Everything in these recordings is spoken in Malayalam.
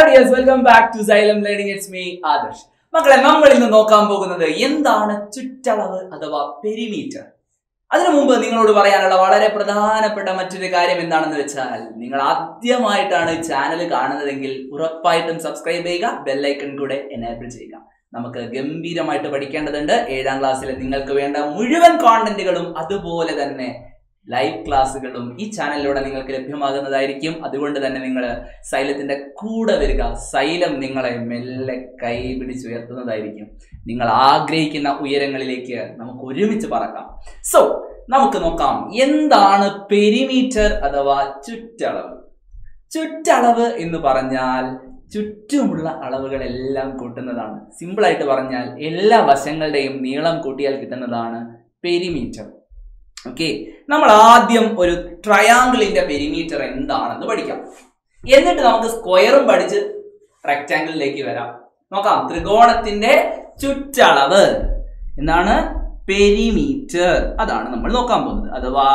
dears welcome back to Xylem learning it's me Adarsh മക്കളെ നമ്മൾ ഇന്ന് നോക്കാൻ പോകുന്നത് എന്താണ് ചുറ്റളവ് അഥവാ പെരിമീറ്റർ അതിനു മുമ്പ് നിങ്ങളോട് പറയാനുള്ള വളരെ പ്രധാനപ്പെട്ട മറ്റൊരു കാര്യം എന്താണെന്ന് വെച്ചാൽ നിങ്ങൾ ആദ്യമായിട്ടാണ് ചാനൽ കാണുന്നതെങ്കിൽ ഉറപ്പായിട്ടും സബ്സ്ക്രൈബ് ചെയ്യുക ബെല്ലൈക്കൺ കൂടെ എനേബിൾ ചെയ്യുക നമുക്ക് ഗംഭീരമായിട്ട് പഠിക്കേണ്ടതുണ്ട് ഏഴാം ക്ലാസ്സിലെ നിങ്ങൾക്ക് വേണ്ട മുഴുവൻ കോണ്ടന്റുകളും അതുപോലെ തന്നെ ലൈവ് ക്ലാസ്സുകളും ഈ ചാനലിലൂടെ നിങ്ങൾക്ക് ലഭ്യമാകുന്നതായിരിക്കും അതുകൊണ്ട് തന്നെ നിങ്ങൾ സൈലത്തിന്റെ കൂടെ വരിക സൈലം നിങ്ങളെ മെല്ലെ കൈ പിടിച്ചുയർത്തുന്നതായിരിക്കും നിങ്ങൾ ആഗ്രഹിക്കുന്ന ഉയരങ്ങളിലേക്ക് നമുക്ക് ഒരുമിച്ച് പറക്കാം സോ നമുക്ക് നോക്കാം എന്താണ് പെരിമീറ്റർ അഥവാ ചുറ്റളവ് ചുറ്റളവ് എന്ന് പറഞ്ഞാൽ ചുറ്റുമുള്ള അളവുകളെല്ലാം കൂട്ടുന്നതാണ് സിമ്പിൾ ആയിട്ട് പറഞ്ഞാൽ എല്ലാ വശങ്ങളുടെയും നീളം കൂട്ടിയാൽ കിട്ടുന്നതാണ് പെരിമീറ്റർ ഓക്കെ നമ്മൾ ആദ്യം ഒരു ട്രയാങ്കിളിന്റെ പെരിമീറ്റർ എന്താണെന്ന് പഠിക്കാം എന്നിട്ട് നമുക്ക് സ്ക്വയറും പഠിച്ച് റെക്റ്റാങ്കിളിലേക്ക് വരാം നോക്കാം ത്രികോണത്തിന്റെ ചുറ്റളവ് എന്താണ് പെരിമീറ്റർ അതാണ് നമ്മൾ നോക്കാൻ പോകുന്നത് അഥവാ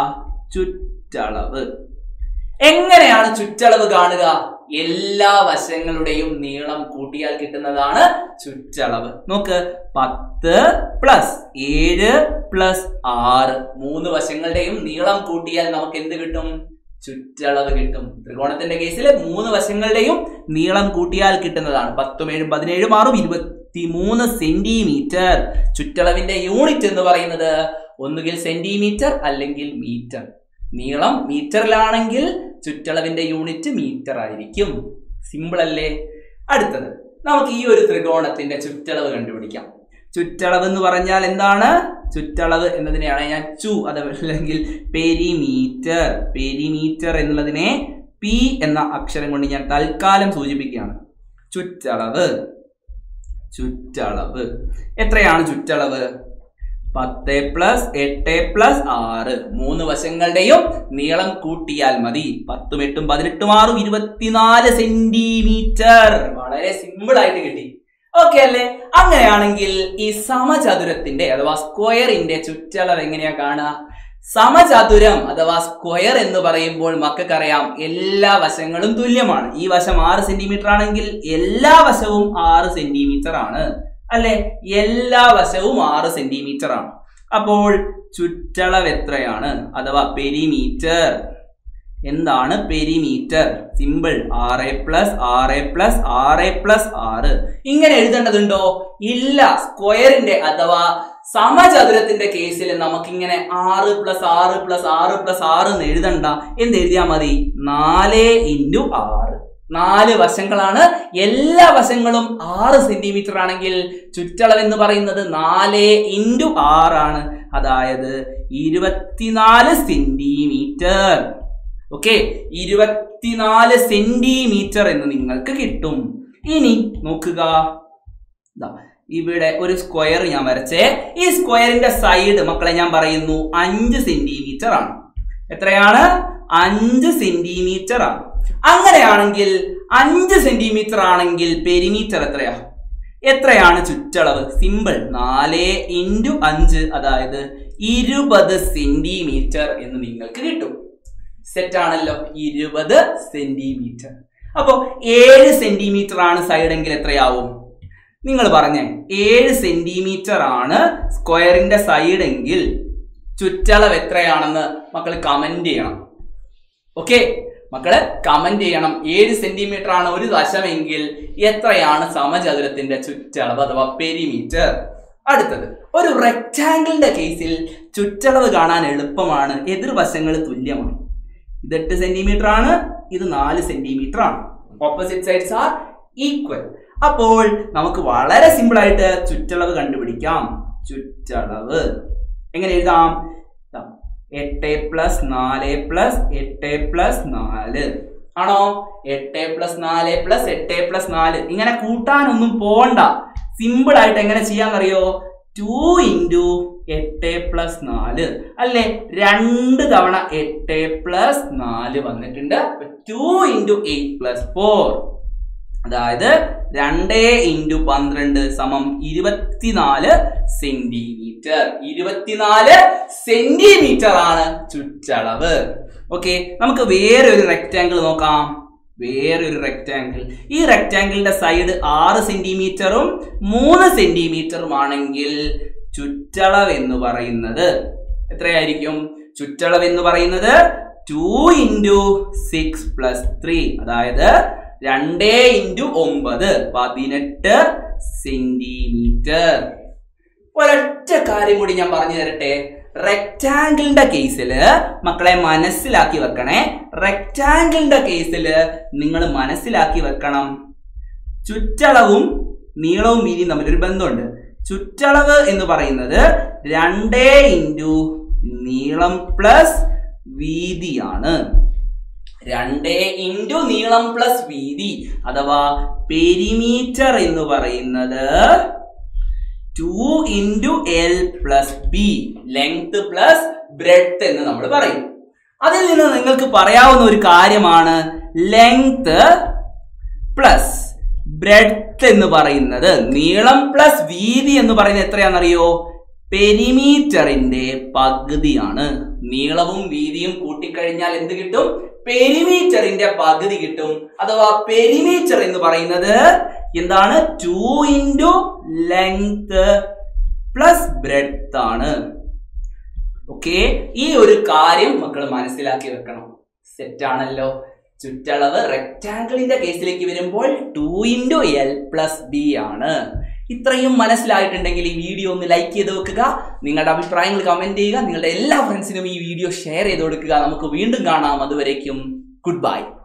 ചുറ്റളവ് എങ്ങനെയാണ് ചുറ്റളവ് കാണുക എല്ലാ വശങ്ങളുടെയും നീളം കൂട്ടിയാൽ കിട്ടുന്നതാണ് ചുറ്റളവ് നോക്ക് പത്ത് പ്ലസ് ഏഴ് പ്ലസ് ആറ് മൂന്ന് വശങ്ങളുടെയും നീളം കൂട്ടിയാൽ നമുക്ക് എന്ത് കിട്ടും ചുറ്റളവ് കിട്ടും ത്രികോണത്തിന്റെ കേസിൽ മൂന്ന് വശങ്ങളുടെയും നീളം കൂട്ടിയാൽ കിട്ടുന്നതാണ് പത്തും ഏഴും പതിനേഴും ആറും ഇരുപത്തിമൂന്ന് സെന്റിമീറ്റർ ചുറ്റളവിന്റെ യൂണിറ്റ് എന്ന് പറയുന്നത് ഒന്നുകിൽ സെന്റിമീറ്റർ അല്ലെങ്കിൽ മീറ്റർ നീളം മീറ്ററിലാണെങ്കിൽ ചുറ്റളവിന്റെ യൂണിറ്റ് മീറ്റർ ആയിരിക്കും സിമ്പിൾ അല്ലേ അടുത്തത് നമുക്ക് ഈ ഒരു ത്രികോണത്തിന്റെ ചുറ്റളവ് കണ്ടുപിടിക്കാം ചുറ്റളവ് എന്ന് പറഞ്ഞാൽ എന്താണ് ചുറ്റളവ് എന്നതിനെയാണ് ഞാൻ ചു അതല്ലെങ്കിൽ പെരിമീറ്റർ പെരിമീറ്റർ എന്നുള്ളതിനെ പി എന്ന അക്ഷരം കൊണ്ട് ഞാൻ തൽക്കാലം സൂചിപ്പിക്കുകയാണ് ചുറ്റളവ് ചുറ്റളവ് എത്രയാണ് ചുറ്റളവ് പത്ത് പ്ലസ് എട്ട് പ്ലസ് ആറ് മൂന്ന് വശങ്ങളുടെയും നീളം കൂട്ടിയാൽ മതി പത്തും എട്ടും പതിനെട്ടും ആറും ഇരുപത്തിനാല് സെന്റിമീറ്റർ വളരെ സിമ്പിൾ ആയിട്ട് കിട്ടി ഓക്കെ അല്ലേ അങ്ങനെയാണെങ്കിൽ ഈ സമചതുരത്തിന്റെ അഥവാ സ്ക്വയറിന്റെ ചുറ്റളവ് എങ്ങനെയാ കാണുക സമചതുരം അഥവാ സ്ക്വയർ എന്ന് പറയുമ്പോൾ മക്കൾക്കറിയാം എല്ലാ വശങ്ങളും തുല്യമാണ് ഈ വശം ആറ് സെന്റിമീറ്റർ ആണെങ്കിൽ എല്ലാ വശവും ആറ് സെന്റിമീറ്റർ ആണ് അല്ലെ എല്ലാ വശവും ആറ് സെന്റിമീറ്റർ ആണ് അപ്പോൾ ചുറ്റളവ് എത്രയാണ് അഥവാ പെരിമീറ്റർ എന്താണ് പെരിമീറ്റർ സിമ്പിൾ ആറ് പ്ലസ് ആറ് പ്ലസ് ആറ് പ്ലസ് ആറ് ഇങ്ങനെ എഴുതേണ്ടതുണ്ടോ ഇല്ല സ്ക്വയറിന്റെ അഥവാ സമചതുരത്തിന്റെ കേസിൽ നമുക്കിങ്ങനെ ആറ് പ്ലസ് ആറ് പ്ലസ് ആറ് പ്ലസ് ആറ് എന്ന് എഴുതണ്ട എന്ത് എഴുതിയാൽ മതി നാല് ഇൻറ്റു ആറ് നാല് വശങ്ങളാണ് എല്ലാ വശങ്ങളും ആറ് സെന്റിമീറ്റർ ആണെങ്കിൽ ചുറ്റളവ് എന്ന് പറയുന്നത് നാല് ഇൻറ്റു ആറാണ് അതായത് ഇരുപത്തിനാല് സെന്റിമീറ്റർ ഓക്കെ ഇരുപത്തിനാല് സെന്റിമീറ്റർ എന്ന് നിങ്ങൾക്ക് കിട്ടും ഇനി നോക്കുക ദാ, ഇവിടെ ഒരു സ്ക്വയർ ഞാൻ വരച്ചേ ഈ സ്ക്വയറിന്റെ സൈഡ് മക്കളെ ഞാൻ പറയുന്നു അഞ്ച് സെന്റിമീറ്റർ ആണ് എത്രയാണ് അഞ്ച് സെന്റിമീറ്റർ ആണ് അങ്ങനെയാണെങ്കിൽ അഞ്ച് സെന്റിമീറ്റർ ആണെങ്കിൽ പെരിമീറ്റർ എത്രയാ എത്രയാണ് ചുറ്റളവ് സിമ്പിൾ നാല് ഇൻറ്റു അഞ്ച് അതായത് ഇരുപത് സെന്റിമീറ്റർ എന്ന് നിങ്ങൾക്ക് കിട്ടും സെറ്റ് ആണല്ലോ ഇരുപത് സെന്റിമീറ്റർ അപ്പോൾ ഏഴ് സെന്റിമീറ്റർ ആണ് സൈഡ് എങ്കിൽ എത്രയാവും നിങ്ങൾ പറഞ്ഞേ ഏഴ് സെന്റിമീറ്റർ ആണ് സ്ക്വയറിന്റെ സൈഡ് എങ്കിൽ ചുറ്റളവ് എത്രയാണെന്ന് മക്കൾ കമന്റ് ചെയ്യണം ഓക്കെ മക്കള് കമന്റ് ചെയ്യണം ഏഴ് സെന്റിമീറ്റർ ആണ് ഒരു വശമെങ്കിൽ എത്രയാണ് സമചതുരത്തിന്റെ ചുറ്റളവ് അഥവാ പെരിമീറ്റർ അടുത്തത് ഒരു റെക്റ്റാങ്കിളിന്റെ കേസിൽ ചുറ്റളവ് കാണാൻ എളുപ്പമാണ് എതിർവശങ്ങൾ തുല്യമാണ് ഇത് എട്ട് സെന്റിമീറ്റർ ആണ് ഇത് നാല് സെന്റിമീറ്റർ ആണ് ഓപ്പോസിറ്റ് സൈഡ്സ് ആർ ഈക്വൽ അപ്പോൾ നമുക്ക് വളരെ സിമ്പിൾ ആയിട്ട് ചുറ്റളവ് കണ്ടുപിടിക്കാം ചുറ്റളവ് എങ്ങനെ എഴുതാം ദാ, എട്ട് പ്ലസ് നാല് പ്ലസ് എട്ട് പ്ലസ് നാല് ആണോ എട്ട് പ്ലസ് നാല് പ്ലസ് എട്ട് പ്ലസ് നാല് ഇങ്ങനെ കൂട്ടാനൊന്നും പോണ്ട സിമ്പിൾ ആയിട്ട് എങ്ങനെ ചെയ്യാന്നറിയോ ടു ഇൻറ്റു എട്ട് പ്ലസ് നാല് അല്ലെ രണ്ട് തവണ എട്ട് പ്ലസ് നാല് വന്നിട്ടുണ്ട് two into eight plus four അതായത് രണ്ട് ഇൻറ്റു പന്ത്രണ്ട് സമം ഇരുപത്തിനാല് സെന്റിമീറ്റർ ഇരുപത്തിനാല് സെന്റിമീറ്റർ ആണ് ചുറ്റളവ് ഓക്കെ നമുക്ക് വേറെ ഒരു റെക്റ്റാങ്കിൾ നോക്കാം വേറൊരു റെക്റ്റാങ്കിൾ ഈ റെക്റ്റാങ്കിളിന്റെ സൈഡ് ആറ് സെന്റിമീറ്ററും മൂന്ന് സെന്റിമീറ്ററും ആണെങ്കിൽ ചുറ്റളവ് എന്ന് പറയുന്നത് എത്രയായിരിക്കും ചുറ്റളവ് എന്ന് പറയുന്നത് two into six plus three അതായത് രണ്ടേ ഇൻറ്റു ഒമ്പത് പതിനെട്ട് സെന്റിമീറ്റർ ഒരൊറ്റ കാര്യം കൂടി ഞാൻ പറഞ്ഞു തരട്ടെ റെക്റ്റാങ്കിളിന്റെ കേസിൽ മക്കളെ മനസ്സിലാക്കി വെക്കണേ റെക്റ്റാങ്കിളിന്റെ കേസിൽ നിങ്ങൾ മനസ്സിലാക്കി വെക്കണം ചുറ്റളവും നീളവും വീതിയും തമ്മിൽ ഒരു ബന്ധമുണ്ട് ചുറ്റളവ് എന്ന് പറയുന്നത് രണ്ടേ ഇൻറ്റു നീളം പ്ലസ് വീതിയാണ് രണ്ടേ ഇൻറ്റു നീളം പ്ലസ് വീതി അഥവാ പെരിമീറ്റർ എന്ന് പറയുന്നത് two into L plus B length plus breadth എന്ന് നമ്മൾ പറയും അതിൽ നിന്ന് നിങ്ങൾക്ക് പറയാവുന്ന ഒരു കാര്യമാണ് ലെങ്ത് പ്ലസ് ബ്രെഡ്ത്ത് എന്ന് പറയുന്നത് നീളം പ്ലസ് വീതി എന്ന് പറയുന്നത് എത്രയാണെന്നറിയോ പെരിമീറ്ററിന്റെ പകുതിയാണ് നീളവും വീതിയും കൂട്ടിക്കഴിഞ്ഞാൽ എന്ത് കിട്ടും പെരിമീറ്ററിന്റെ പകുതി കിട്ടും അഥവാ പെരിമീറ്റർ എന്ന് പറയുന്നത് എന്താണ് two into length plus breadth ആണ് ഓക്കെ ഈ ഒരു കാര്യം മക്കൾ മനസ്സിലാക്കി വെക്കണം സെറ്റ് ആണല്ലോ ചുറ്റളവ് റെക്റ്റാങ്കിളിന്റെ കേസിലേക്ക് വരുമ്പോൾ two into L plus B ആണ് ഇത്രയും മനസ്സിലായിട്ടുണ്ടെങ്കിൽ ഈ വീഡിയോ ഒന്ന് ലൈക്ക് ചെയ്ത് വെക്കുക നിങ്ങളുടെ അഭിപ്രായങ്ങൾ കമന്റ് ചെയ്യുക നിങ്ങളുടെ എല്ലാ ഫ്രണ്ട്സിനും ഈ വീഡിയോ ഷെയർ ചെയ്ത് കൊടുക്കുക നമുക്ക് വീണ്ടും കാണാം അതുവരേക്കും ഗുഡ് ബൈ